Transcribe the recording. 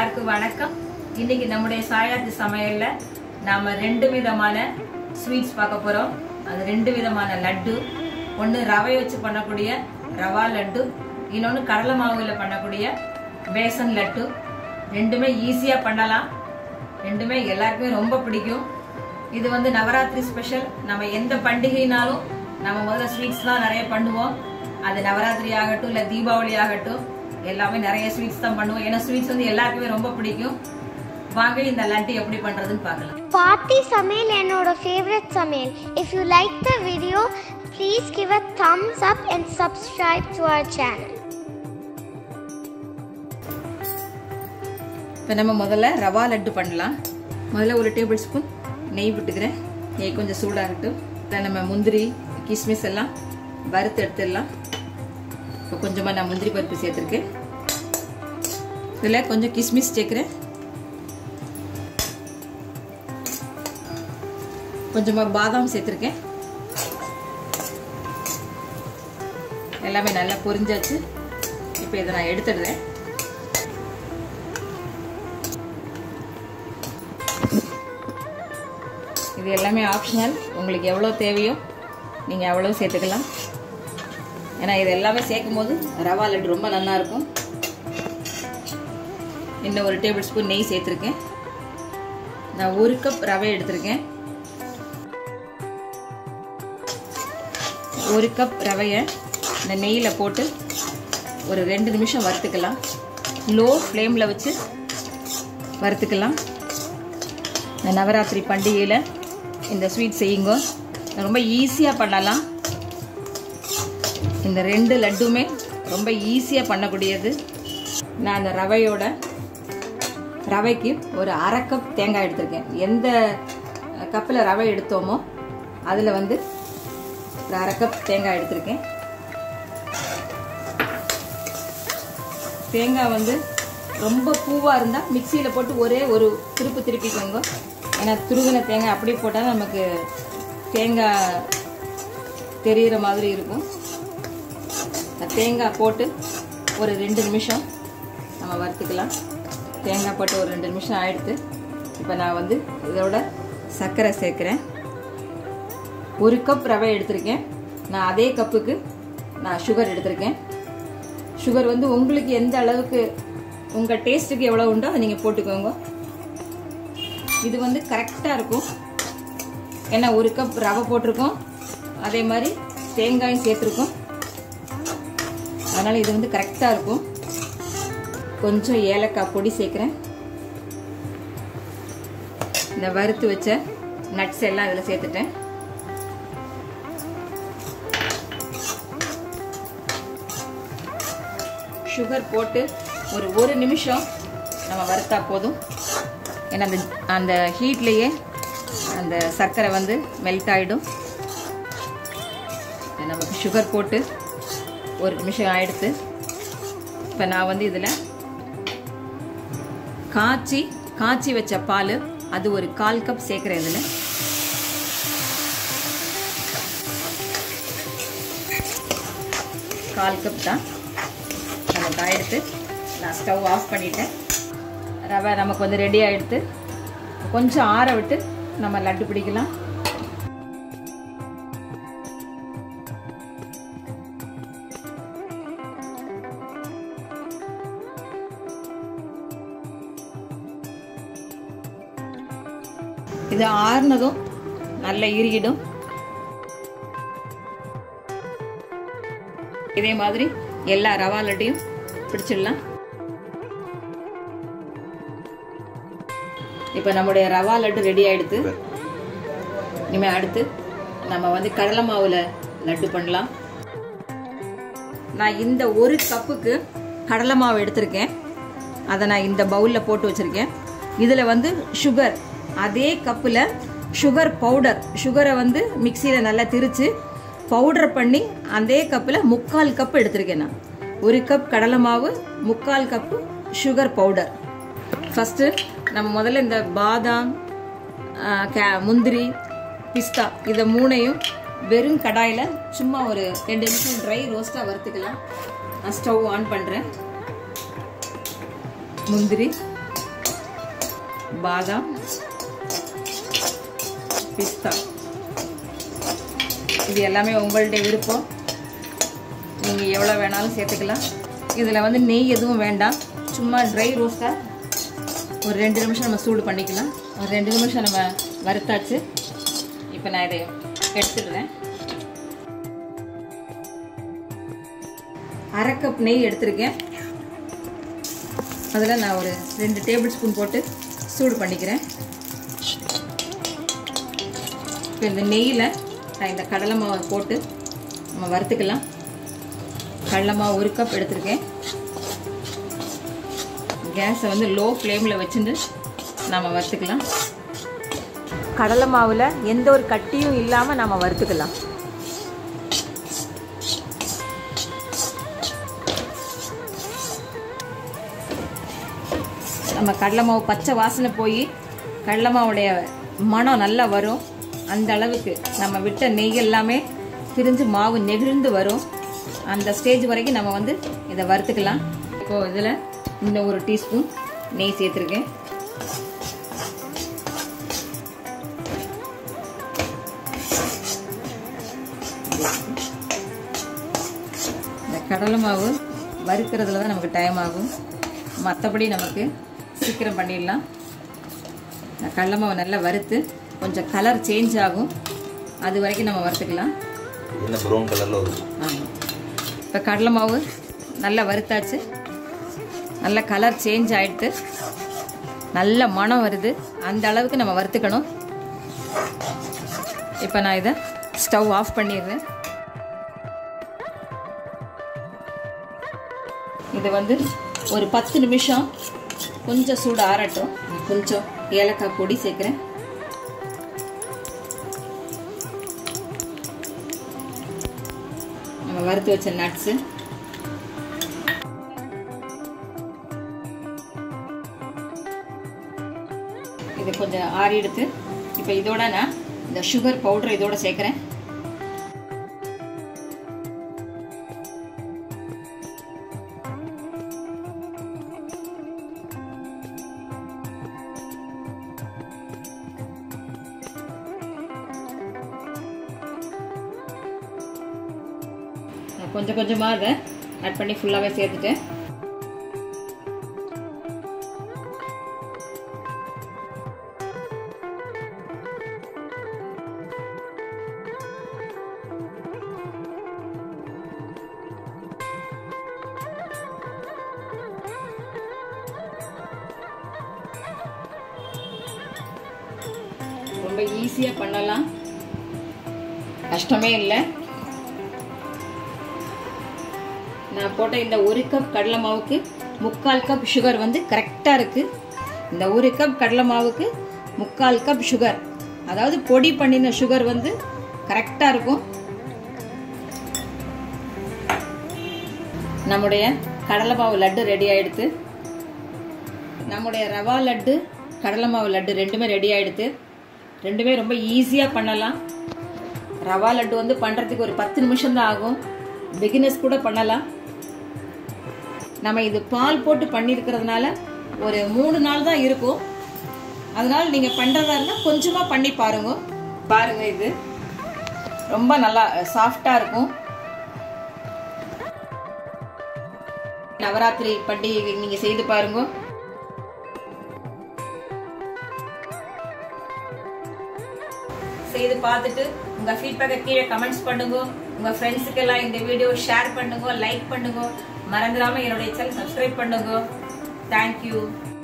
எல்லாருக்கும் வணக்கம் இன்னைக்கு நம்முடைய சாயாதி சமையல்ல நாம ரெண்டு விதமான ஸ்வீட்ஸ் பார்க்க போறோம் அது ரெண்டு விதமான லட்டு ஒன்று ரவை வச்சு பண்ணக்கூடிய ரவா லட்டு இன்னொன்று கடலை மாவுல பண்ணக்கூடிய பேசன் லட்டு ரெண்டுமே ஈஸியாக பண்ணலாம் ரெண்டுமே எல்லாருக்குமே ரொம்ப பிடிக்கும் இது வந்து நவராத்திரி ஸ்பெஷல் நம்ம எந்த பண்டிகைனாலும் நம்ம முதல்ல ஸ்வீட்ஸ் தான் நிறைய பண்ணுவோம் அது நவராத்திரி ஆகட்டும் இல்லை தீபாவளி ஆகட்டும் எல்லாமே நிறைய ஸ்வீட்ஸ் தான் பண்ணுவோம் ஏன்னா ஸ்வீட்ஸ் வந்து எல்லாருக்குமே ரொம்ப பிடிக்கும் வாங்க இந்த லட்டு எப்படி பண்றதுன்னு பார்க்கலாம் பார்ட்டி சமையல் என்னோட ஃபேவரட் சமையல் if you like the video please give a thumbs up and subscribe to our channel இப்போ நம்ம முதல்ல ரவா லட்டு பண்ணலாம் முதல்ல ஒரு டேபிள் ஸ்பூன் நெய் விட்டுக்கிறேன் நெய் கொஞ்சம் சூடாகட்டும் இதில் நம்ம முந்திரி கிஸ்மிஸ் எல்லாம் வறுத்து எடுத்துடலாம் இப்போ கொஞ்சமாக நான் முந்திரி பருப்பு சேர்த்துருக்கேன் இதில் கொஞ்சம் கிஸ்மிஸ் சேர்க்குறேன் கொஞ்சமாக பாதாம் சேர்த்துருக்கேன் எல்லாமே நல்லா பொரிஞ்சாச்சு இப்போ இதை நான் எடுத்துடுறேன் இது எல்லாமே ஆப்ஷனல் உங்களுக்கு எவ்வளோ தேவையோ நீங்கள் எவ்வளோ சேர்த்துக்கலாம் ஏன்னா இது எல்லாமே சேர்க்கும் போது ரவா லட்டு ரொம்ப நல்லா இருக்கும் இன்னும் ஒரு டேபிள் ஸ்பூன் நெய் சேர்த்துருக்கேன் நான் ஒரு கப் ரவை எடுத்திருக்கேன் ஒரு கப் ரவையை இந்த நெய்யில் போட்டு ஒரு ரெண்டு நிமிஷம் வறுத்துக்கலாம் லோ ஃப்ளேமில் வச்சு வறுத்துக்கலாம் இந்த நவராத்திரி பண்டிகையில் இந்த ஸ்வீட் செய்யுங்க ரொம்ப ஈஸியாக பண்ணலாம் இந்த ரெண்டு லட்டுமே ரொம்ப ஈஸியாக பண்ணக்கூடியது நான் அந்த ரவையோட ரவைக்கு ஒரு அரை கப் தேங்காய் எடுத்திருக்கேன் எந்த கப்பில் ரவை எடுத்தோமோ அதில் வந்து ஒரு அரை கப் தேங்காய் எடுத்திருக்கேன் தேங்காய் வந்து ரொம்ப பூவாக இருந்தால் மிக்சியில் போட்டு ஒரே ஒரு திருப்பு திருப்பிக்கோங்க ஏன்னா துருவின தேங்காய் அப்படியே போட்டால் நமக்கு தேங்காய் தெரிகிற மாதிரி இருக்கும் தேங்காய் போட்டு ஒரு ரெண்டு நிமிஷம் நம்ம வறுத்துக்கலாம் தேங்காய் போட்டு ஒரு ரெண்டு நிமிஷம் ஆயிடுத்து இப்போ நான் வந்து இதோட சர்க்கரை சேர்க்குறேன் ஒரு கப் ரவை எடுத்திருக்கேன் நான் அதே கப்புக்கு நான் சுகர் எடுத்திருக்கேன் சுகர் வந்து உங்களுக்கு எந்த அளவுக்கு உங்கள் டேஸ்ட்டுக்கு எவ்வளோ உண்டோ அதை நீங்கள் போட்டுக்கோங்க இது வந்து கரெக்டாக இருக்கும் ஏன்னா ஒரு கப் ரவை போட்டிருக்கோம் அதே மாதிரி தேங்காயும் சேர்த்துருக்கோம் அதனால் இது வந்து கரெக்டாக இருக்கும் கொஞ்சம் ஏலக்காய் பொடி சேர்க்குறேன் இந்த வறுத்து வச்ச நட்ஸ் எல்லாம் இதில் சேர்த்துட்டேன் சுகர் போட்டு ஒரு ஒரு நிமிஷம் நம்ம வறுத்தா போதும் ஏன்னா அந்த அந்த ஹீட்லேயே அந்த சர்க்கரை வந்து மெல்ட் ஆகிடும் நமக்கு சுகர் போட்டு ஒரு நிமிஷம் ஆயிடுத்து இப்போ நான் வந்து இதில் காய்ச்சி காய்ச்சி வச்ச பால் அது ஒரு கால் கப் சேர்க்குறேன் இதில் கால் கப் தான் நமக்கு ஆகிடுத்து நான் ஸ்டவ் ஆஃப் பண்ணிட்டேன் ரவை நமக்கு வந்து ரெடி ஆகிடுத்து கொஞ்சம் ஆற விட்டு நம்ம லட்டு பிடிக்கலாம் இது ஆறுனதும் நல்லா இறுகிடும் இதே மாதிரி எல்லா ரவா லட்டையும் பிடிச்சிடலாம் இப்போ நம்முடைய ரவா லட்டு ரெடி ஆயிடுது இனிமேல் அடுத்து நம்ம வந்து கடலை மாவில் லட்டு பண்ணலாம் நான் இந்த ஒரு கப்புக்கு கடலை மாவு எடுத்திருக்கேன் அதை நான் இந்த பவுலில் போட்டு வச்சுருக்கேன் இதில் வந்து சுகர் அதே கப்பில் சுகர் பவுடர் சுகரை வந்து மிக்சியில் நல்லா திரித்து பவுடர் பண்ணி அதே கப்பில் முக்கால் கப் எடுத்திருக்கேன் நான் ஒரு கப் கடலை மாவு முக்கால் கப்பு சுகர் பவுடர் ஃபஸ்ட்டு நம்ம முதல்ல இந்த பாதாம் கே முந்திரி பிஸ்தா இதை மூணையும் வெறும் கடாயில் சும்மா ஒரு ரெண்டு நிமிஷம் ட்ரை ரோஸ்ட்டாக வறுத்துக்கலாம் நான் ஸ்டவ் ஆன் பண்ணுறேன் முந்திரி பாதாம் பிஸ்தா இது எல்லாமே உங்கள்ட்ட விருப்பம் நீங்கள் எவ்வளோ வேணாலும் சேர்த்துக்கலாம் இதில் வந்து நெய் எதுவும் வேண்டாம் சும்மா ட்ரை ரோஸ்ட்டாக ஒரு ரெண்டு நிமிஷம் நம்ம சூடு பண்ணிக்கலாம் ஒரு ரெண்டு நிமிஷம் நம்ம வறுத்தாச்சு இப்போ நான் இதை எடுத்துடுறேன் அரை கப் நெய் எடுத்திருக்கேன் அதில் நான் ஒரு ரெண்டு டேபிள் ஸ்பூன் போட்டு சூடு பண்ணிக்கிறேன் இப்போ இந்த நெய்யில் நான் இந்த கடலை மாவை போட்டு நம்ம வறுத்துக்கலாம் கடலை மாவு ஒரு கப் எடுத்திருக்கேன் கேஸை வந்து லோ ஃப்ளேமில் வச்சுட்டு நம்ம வறுத்துக்கலாம் கடலை மாவில் எந்த ஒரு கட்டியும் இல்லாமல் நம்ம வறுத்துக்கலாம் நம்ம கடலை மாவு பச்சை வாசனை போய் கடலை மாவுடைய மனம் நல்லா வரும் அந்த அளவுக்கு நம்ம விட்ட நெய் எல்லாமே பிரிஞ்சு மாவு நெகிழ்ந்து வரும் அந்த ஸ்டேஜ் வரைக்கும் நம்ம வந்து இதை வறுத்துக்கலாம் இப்போ இதில் இன்னும் ஒரு டீஸ்பூன் நெய் சேர்த்துருக்கேன் இந்த கடலை மாவு வறுக்கிறதுல தான் நமக்கு டைம் ஆகும் மற்றபடி நமக்கு சீக்கிரம் பண்ணிடலாம் இந்த கடலை மாவு நல்லா வறுத்து கொஞ்சம் கலர் சேஞ்ச் ஆகும் அது வரைக்கும் நம்ம வறுத்துக்கலாம் என்ன ப்ரௌன் கலரில் வருது ஆமாம் இப்போ கடலை மாவு நல்லா வறுத்தாச்சு நல்ல கலர் சேஞ்ச் ஆகிடுது நல்ல மனம் வருது அந்த அளவுக்கு நம்ம வறுத்துக்கணும் இப்போ நான் இதை ஸ்டவ் ஆஃப் பண்ணிடுறேன் இது வந்து ஒரு பத்து நிமிஷம் கொஞ்சம் சூடு ஆறட்டும் கொஞ்சம் ஏலக்காய் பொடி சேர்க்குறேன் நம்ம வறுத்து வச்ச நட்ஸு இது கொஞ்சம் ஆறி எடுத்து இப்போ இதோட நான் இந்த சுகர் பவுடர் இதோட சேர்க்குறேன் நான் கொஞ்சம் கொஞ்சமாக அதை ஆட் பண்ணி ஃபுல்லாகவே சேர்த்துட்டேன் ரொம்ப ஈஸியாக பண்ணலாம் கஷ்டமே இல்லை நான் போட்ட இந்த ஒரு கப் கடலை மாவுக்கு முக்கால் கப் சுகர் வந்து கரெக்டாக இருக்குது இந்த ஒரு கப் கடலை மாவுக்கு முக்கால் கப் சுகர் அதாவது பொடி பண்ணின சுகர் வந்து கரெக்டாக இருக்கும் நம்முடைய கடலை மாவு லட்டு ரெடி ஆயிடுத்து நம்முடைய ரவா லட்டு கடலை மாவு லட்டு ரெண்டுமே ரெடி ஆயிடுத்து ரெண்டுமே ரொம்ப ஈஸியாக பண்ணலாம் ரவா லட்டு வந்து பண்ணுறதுக்கு ஒரு பத்து நிமிஷம் தான் ஆகும் பிகினர்ஸ் கூட பண்ணலாம் நம்ம இது பால் போட்டு பண்ணியிருக்கிறதுனால ஒரு மூணு நாள் தான் இருக்கும் அதனால நீங்கள் பண்ணுறதா இருந்தால் கொஞ்சமாக பண்ணி பாருங்க பாருங்க இது ரொம்ப நல்லா சாஃப்டாக இருக்கும் நவராத்திரி பண்டிகை நீங்கள் செய்து பாருங்க செய்து பார்த்துட்டு உங்க ஃபீட்பேக்கை கீழே கமெண்ட்ஸ் பண்ணுங்க உங்க ஃப்ரெண்ட்ஸுக்கு எல்லாம் இந்த வீடியோ ஷேர் பண்ணுங்க லைக் பண்ணுங்க மறந்துடாம என்னுடைய சேனல் சப்ஸ்கிரைப் பண்ணுங்க தேங்க்யூ